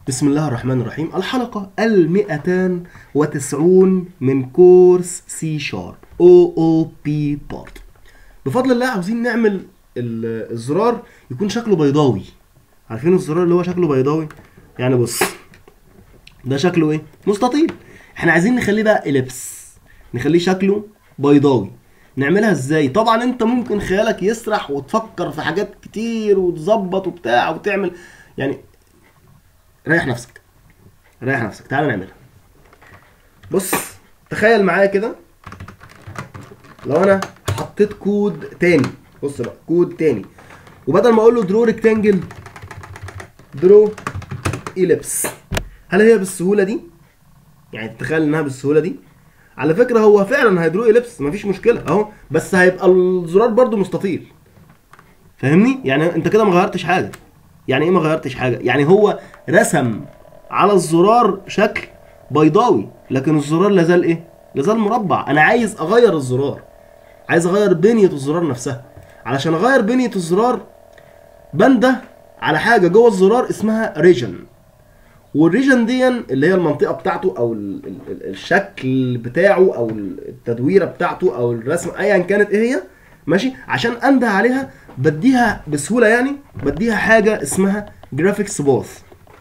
بسم الله الرحمن الرحيم الحلقة المئتان وتسعون من كورس سي شارب او او بي بارت بفضل الله عاوزين نعمل ال- الزرار يكون شكله بيضاوي عارفين الزرار اللي هو شكله بيضاوي يعني بص ده شكله ايه مستطيل احنا عايزين نخليه بقى اليبس نخليه شكله بيضاوي نعملها ازاي طبعا انت ممكن خيالك يسرح وتفكر في حاجات كتير وتظبط وبتاع وتعمل يعني ريح نفسك ريح نفسك تعالى نعملها بص تخيل معايا كده لو انا حطيت كود تاني بص بقى كود تاني وبدل ما اقول له درو ريكتانجل درو إيليبس هل هي بالسهوله دي يعني تتخيل انها بالسهوله دي على فكره هو فعلا هيدرو إيليبس مفيش مشكله اهو بس هيبقى الزرار برضو مستطيل فاهمني يعني انت كده ما غيرتش حاجه يعني ايه ما غيرتش حاجه يعني هو رسم على الزرار شكل بيضاوي لكن الزرار لازال ايه لازال مربع انا عايز اغير الزرار عايز اغير بنيه الزرار نفسها علشان اغير بنيه الزرار بنده على حاجه جوه الزرار اسمها ريجن والريجن دي اللي هي المنطقه بتاعته او ال- ال- ال- الشكل بتاعه او التدويره بتاعته او الرسم ايا كانت ايه هي ماشي عشان انده عليها بديها بسهوله يعني بديها حاجه اسمها جرافيكس باث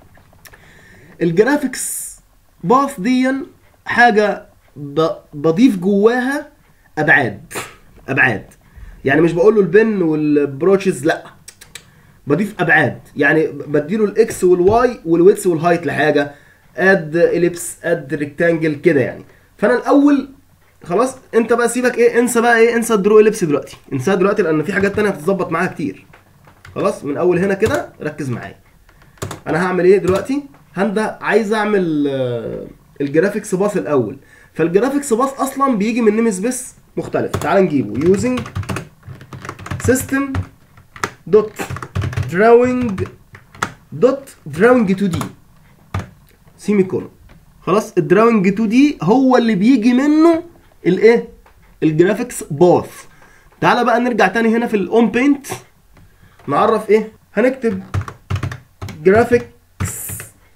الجرافيكس باث دي حاجه ب- بضيف جواها ابعاد ابعاد يعني مش بقول له البن والبروتشز لا بضيف ابعاد يعني بديله الاكس والواي والويتس والهايت لحاجه اد اليبس اد ريكتانجل كده يعني فانا الاول خلاص انت بقى سيبك ايه انسى بقى ايه انسى الدرو اليبس دلوقتي انساها دلوقتي لان في حاجات تانية هتتظبط معاها كتير خلاص من اول هنا كده ركز معايا انا هعمل ايه دلوقتي هنده عايز اعمل آه، الجرافيكس باص الاول فالجرافيكس باص اصلا بيجي من نيم سبيس مختلف تعال نجيبه يوزنج سيستم دوت دراوينج دوت دراوينج 2 دي سيمي كولون خلاص الدراوينج 2 دي هو اللي بيجي منه الايه الجرافيكس باث تعالى بقى نرجع تاني هنا في الاون بينت نعرف ايه هنكتب جرافيكس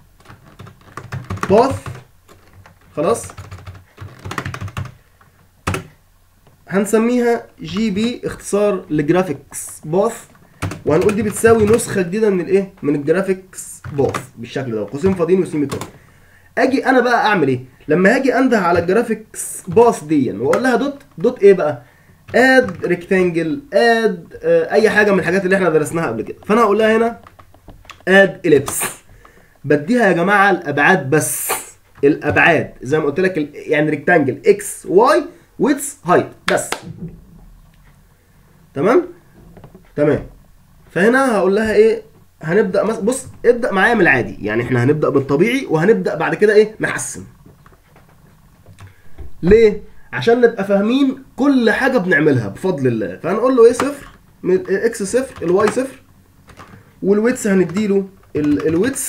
باث خلاص هنسميها جي بي اختصار لجرافيكس باث وهنقول دي بتساوي نسخه جديده من الايه من الجرافيكس باث بالشكل ده قوسين فاضيين وسيمي كولون اجي انا بقى اعمل ايه لما هاجي انده على الجرافيكس باث دي واقول لها دوت دوت ايه بقى اد ريكتانجل اد اي حاجه من الحاجات اللي احنا درسناها قبل كده فانا هقول لها هنا اد اليبس بديها يا جماعه الابعاد بس الابعاد زي ما قلت لك ال- يعني ريكتانجل اكس واي ويتس هايت بس تمام تمام فهنا هقول لها ايه هنبدا مس... بص ابدا معايا من العادي يعني احنا هنبدا بالطبيعي وهنبدا بعد كده ايه نحسن ليه عشان نبقى فاهمين كل حاجه بنعملها بفضل الله فهنقول له ايه صفر من اكس صفر الواي صفر والويتس هنديله ال... الويتس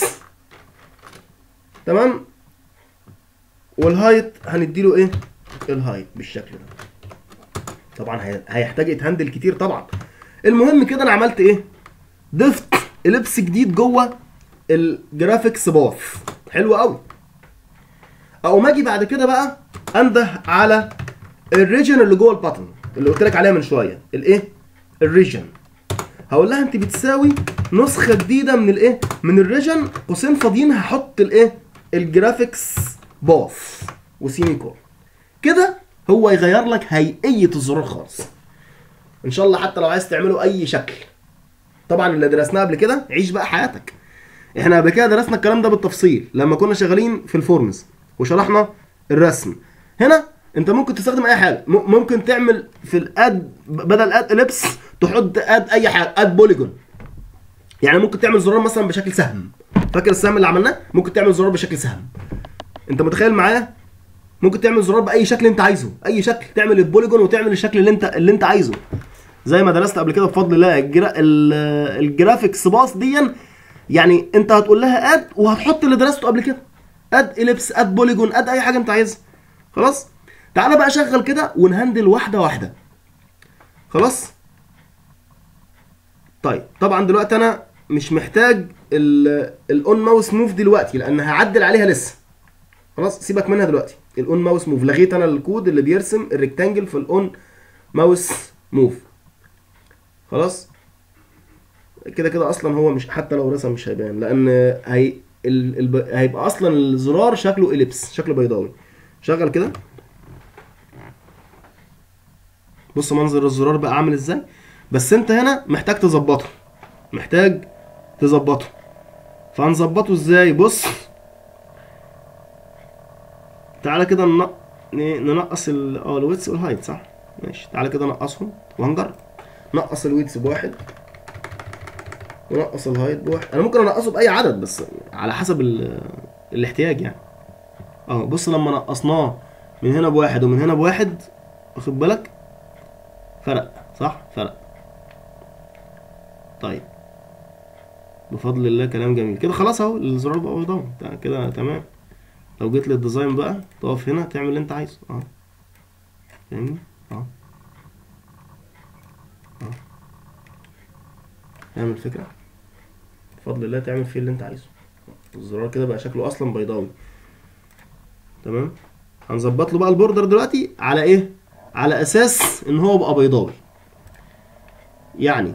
تمام والهايت هنديله ايه الهايت بالشكل ده طبعا هي- هيحتاج يتهندل كتير طبعا المهم كده انا عملت ايه ضفت اليبس جديد جوه الجرافيكس باث حلو قوي اقوم اجي بعد كده بقى انده على الريجن اللي جوه الباتن اللي قلت لك عليها من شويه الايه الريجن هقول لها انت بتساوي نسخه جديده من الايه من الريجن قوسين فاضيين هحط الايه الجرافيكس باث وسيمي كول كده هو يغير لك هيئيه الزرار خالص ان شاء الله حتى لو عايز تعمله اي شكل طبعا اللي درسناه قبل كده عيش بقى حياتك احنا قبل كده درسنا الكلام ده بالتفصيل لما كنا شغالين في الفورمز وشرحنا الرسم هنا انت ممكن تستخدم اي حاجه م- ممكن تعمل في الاد بدل اد اليبس تحط اد اي حاجه اد بوليجون يعني ممكن تعمل زرار مثلا بشكل سهم فاكر السهم اللي عملناه ممكن تعمل زرار بشكل سهم انت متخيل معايا ممكن تعمل زرار باي شكل انت عايزه اي شكل تعمل البوليجون وتعمل الشكل اللي انت اللي انت عايزه زي ما درست قبل كده بفضل الله الجرا... ال- الجرافيكس باص دي يعني انت هتقول لها اد وهتحط اللي درسته قبل كده اد اليبس اد بوليجون اد اي حاجه انت عايزها خلاص تعالى بقى شغل كده ونهندل واحده واحده خلاص طيب طبعا دلوقتي انا مش محتاج الاون ماوس موف دلوقتي لان هعدل عليها لسه خلاص سيبك منها دلوقتي الاون ماوس موف لغيت انا الكود اللي بيرسم الريكتانجل في الاون ماوس موف خلاص كده كده اصلا هو مش حتى لو رسم مش هيبان لان هي ال... ال... هيبقى اصلا الزرار شكله اليبس شكله بيضاوي شغل كده بص منظر الزرار بقى عامل ازاي بس انت هنا محتاج تظبطه محتاج تظبطه فهنظبطه ازاي بص تعالى كده نن- ن- ننقص ال اه الويتس والهايت صح ماشي تعالى كده نقصهم وهنجرب نقص الويتس بواحد ونقص الهايت بواحد انا ممكن انقصه باي عدد بس على حسب ال... الاحتياج يعني اه بص لما نقصناه من هنا بواحد ومن هنا بواحد واخد بالك فرق صح فرق طيب بفضل الله كلام جميل كده خلاص اهو الزرار بقى بيضاوي تع- كده تمام لو جيت للديزاين بقى تقف هنا تعمل اللي انت عايزه اه فاهمني اه اه فاهم الفكرة بفضل الله تعمل فيه اللي انت عايزه الزرار كده بقى شكله اصلا بيضاوي تمام هنظبط له بقى البوردر دلوقتي على ايه على اساس ان هو بقى بيضاوي يعني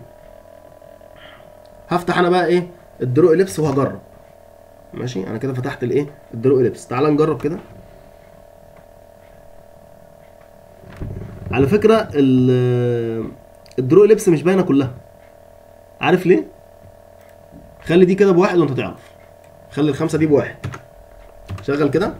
هفتح انا بقى ايه الدرو اليبس وهجرب ماشي انا كده فتحت الايه الدرو اليبس تعال نجرب كده على فكره ال- الدرو اليبس مش باينه كلها عارف ليه خلي دي كده بواحد وانت تعرف خلي الخمسه دي بواحد شغل كده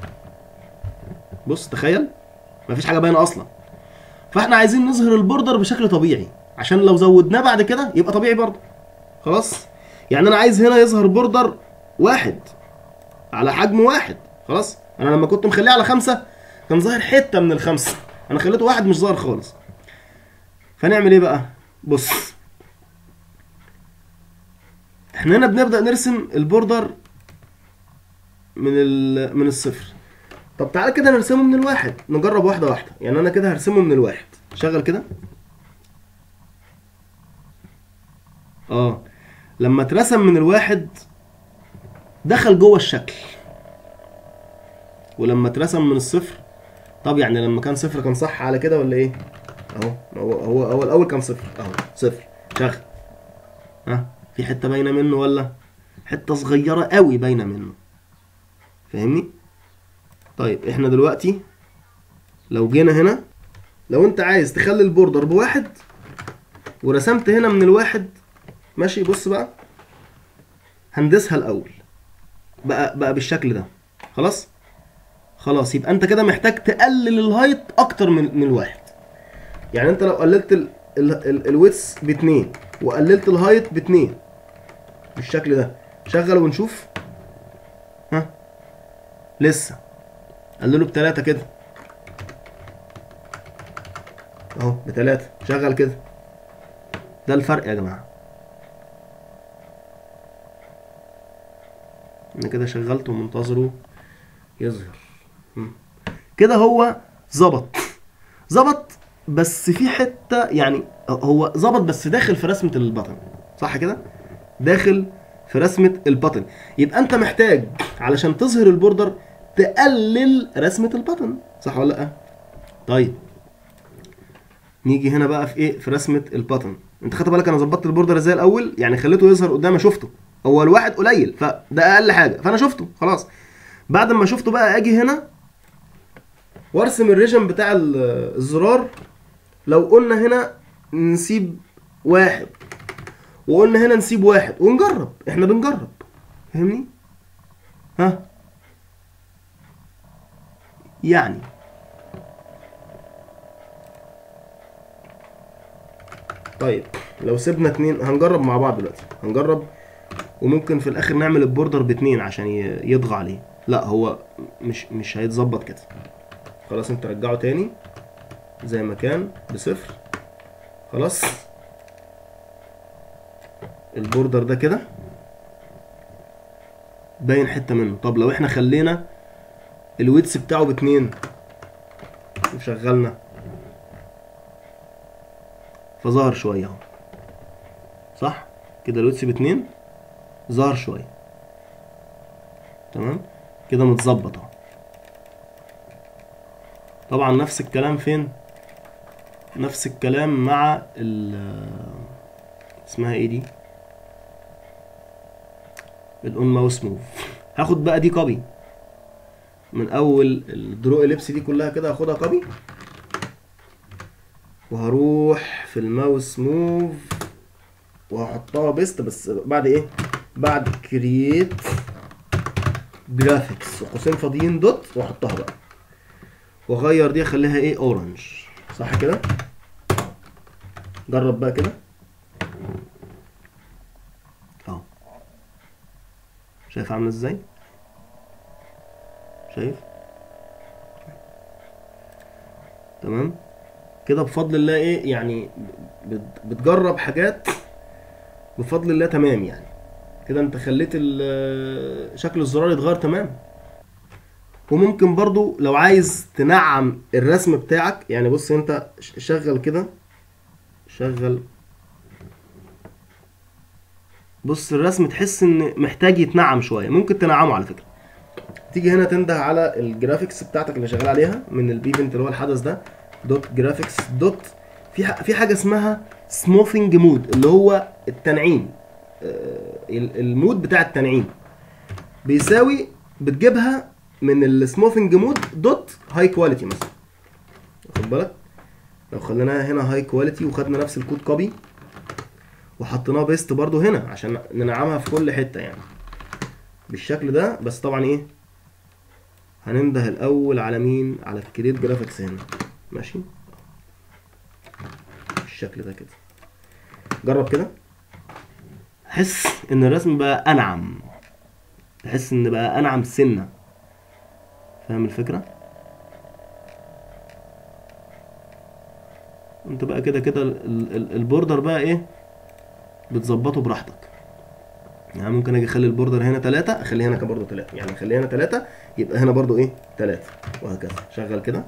بص تخيل مفيش حاجه باينه اصلا فاحنا عايزين نظهر البوردر بشكل طبيعي عشان لو زودناه بعد كده يبقى طبيعي برضه خلاص يعني انا عايز هنا يظهر بوردر واحد على حجم واحد خلاص انا لما كنت مخليه على خمسة كان ظاهر حته من الخمسه انا خليته واحد مش ظاهر خالص فنعمل ايه بقى بص احنا هنا بنبدا نرسم البوردر من ال... من الصفر طب تعالى كده نرسمه من الواحد نجرب واحده واحده يعني انا كده هرسمه من الواحد شغل كده اه لما اترسم من الواحد دخل جوه الشكل ولما اترسم من الصفر طب يعني لما كان صفر كان صح على كده ولا ايه اهو هو هو هو الاول كان صفر اهو صفر شغل ها في حته باينه منه ولا حته صغيره قوي باينه منه فاهمني طيب احنا دلوقتي لو جينا هنا لو انت عايز تخلي البوردر بواحد ورسمت هنا من الواحد ماشي بص بقى هندسها الاول بقى بقى بالشكل ده خلاص خلاص يبقى انت كده محتاج تقلل الهايت اكتر من من الواحد يعني انت لو قللت ال ال ال الويتس باتنين وقللت الهايت باتنين بالشكل ده شغل ونشوف ها لسه قلله بتلاتة كده اهو بتلاتة شغل كده ده الفرق يا جماعه انا كده شغلته ومنتظره يظهر مم. كده هو ظبط ظبط بس في حته يعني هو ظبط بس داخل في رسمه البطن صح كده داخل في رسمه البطن يبقى انت محتاج علشان تظهر البوردر تقلل رسمه البطن صح ولا لا طيب نيجي هنا بقى في ايه في رسمه البطن انت خدت بالك انا ظبطت البوردر ازاي الاول يعني خليته يظهر قدامي شفته هو الواحد قليل فده اقل حاجه فانا شفته خلاص بعد ما شفته بقى اجي هنا وارسم الريجن بتاع ال- الزرار لو قلنا هنا نسيب واحد وقلنا هنا نسيب واحد ونجرب احنا بنجرب فاهمني ها يعني طيب لو سيبنا اتنين هنجرب مع بعض دلوقتي هنجرب وممكن في الاخر نعمل البوردر باتنين عشان ي- يطغى عليه لا هو مش مش هيتظبط كده خلاص انت رجعه تاني زي ما كان بصفر خلاص البوردر ده كده باين حته منه طب لو احنا خلينا الويتس بتاعه باتنين وشغلنا فظهر شويه اهو صح كده الويتس باتنين ظهر شويه تمام كده متظبط اهو طبعا نفس الكلام فين نفس الكلام مع ال اسمها ايه دي الاون ماوس موف هاخد بقى دي كوبي من اول الدرو اليبس دي كلها كده هاخدها كوبي وهروح في الماوس موف وهحطها بيست بس بعد ايه بعد كرييت جرافيكس وقوسين فاضيين دوت واحطها بقى واغير دي اخليها ايه اورنج صح كده جرب بقى كده اهو شايف عامله ازاي شايف تمام كده بفضل الله ايه يعني بت- بتجرب حاجات بفضل الله تمام يعني كده انت خليت ال- شكل الزرار يتغير تمام وممكن برضو لو عايز تنعم الرسم بتاعك يعني بص انت ش- شغل كده شغل بص الرسم تحس ان محتاج يتنعم شويه ممكن تنعمه على فكره تيجي هنا تنده على الجرافيكس بتاعتك اللي شغال عليها من البيفنت اللي هو الحدث ده دوت جرافيكس دوت في ح- في حاجه اسمها سموثنج مود اللي هو التنعيم آه، ال- المود بتاع التنعيم بيساوي بتجيبها من السموثنج مود دوت هاي كواليتي مثلا واخد بالك لو خليناها هنا هاي كواليتي وخدنا نفس الكود كوبي وحطيناه بيست برضو هنا عشان ننعمها في كل حته يعني بالشكل ده بس طبعا ايه هننده الاول على مين على الكريت جرافيكس هنا ماشي بالشكل ده كده جرب كده حس ان الرسم بقى انعم تحس ان بقى انعم سنه فاهم الفكره انت بقى كده كده ال- ال- البوردر بقى ايه بتظبطه براحتك يعني ممكن اجي اخلي البوردر هنا ثلاثة اخليه هنا كان برضه ثلاثة يعني اخليه هنا ثلاثة يبقى هنا برضه ايه ثلاثة وهكذا شغل كده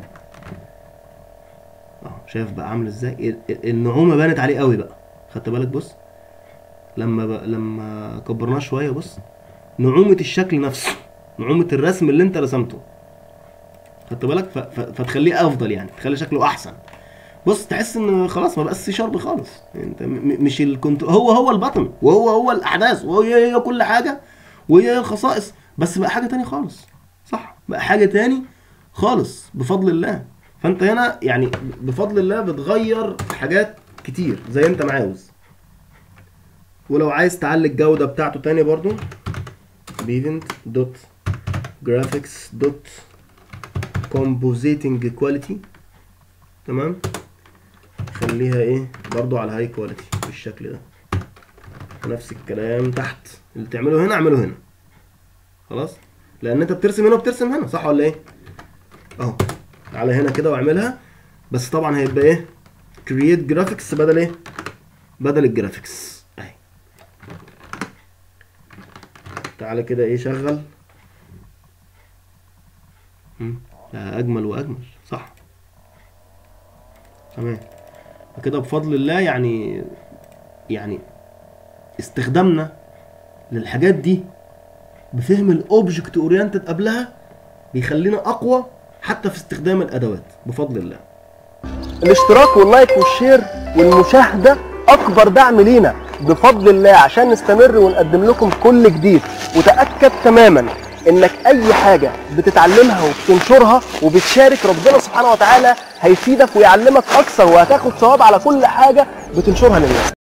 اه شايف بقى عامل ازاي ال- ال- النعومة بانت عليه قوي بقى خدت بالك بص لما بقى لما كبرناه شوية بص نعومة الشكل نفسه نعومة الرسم اللي انت رسمته خدت بالك ف... ف... فتخليه افضل يعني تخلي شكله احسن بص تحس ان خلاص ما بقاش سي شارب خالص انت م... م- مش الكنت هو هو البطن وهو هو الاحداث وهي هي كل حاجه وهي هي الخصائص بس بقى حاجه تاني خالص صح بقى حاجه تاني خالص بفضل الله فانت هنا يعني بفضل الله بتغير حاجات كتير زي انت ما عاوز ولو عايز تعلي الجوده بتاعته تاني برضو بيفنت دوت جرافيكس دوت compositing quality تمام خليها ايه برضو على هاي كواليتي بالشكل ده ونفس الكلام تحت اللي تعمله هنا اعمله هنا خلاص لان انت بترسم هنا وبترسم هنا صح ولا ايه اهو تعالى هنا كده واعملها بس طبعا هيبقى ايه create graphics بدل ايه بدل الجرافيكس اهي تعالى كده ايه شغل مم. لا اجمل واجمل صح تمام وكده بفضل الله يعني يعني استخدامنا للحاجات دي بفهم الاوبجكت اورينتد قبلها بيخلينا اقوى حتى في استخدام الادوات بفضل الله الاشتراك واللايك والشير والمشاهدة أكبر دعم لينا بفضل الله عشان نستمر ونقدم لكم كل جديد وتأكد تماما إنك أي حاجة بتتعلمها وبتنشرها وبتشارك ربنا سبحانه وتعالى هيفيدك ويعلمك أكثر وهتاخد ثواب على كل حاجة بتنشرها للناس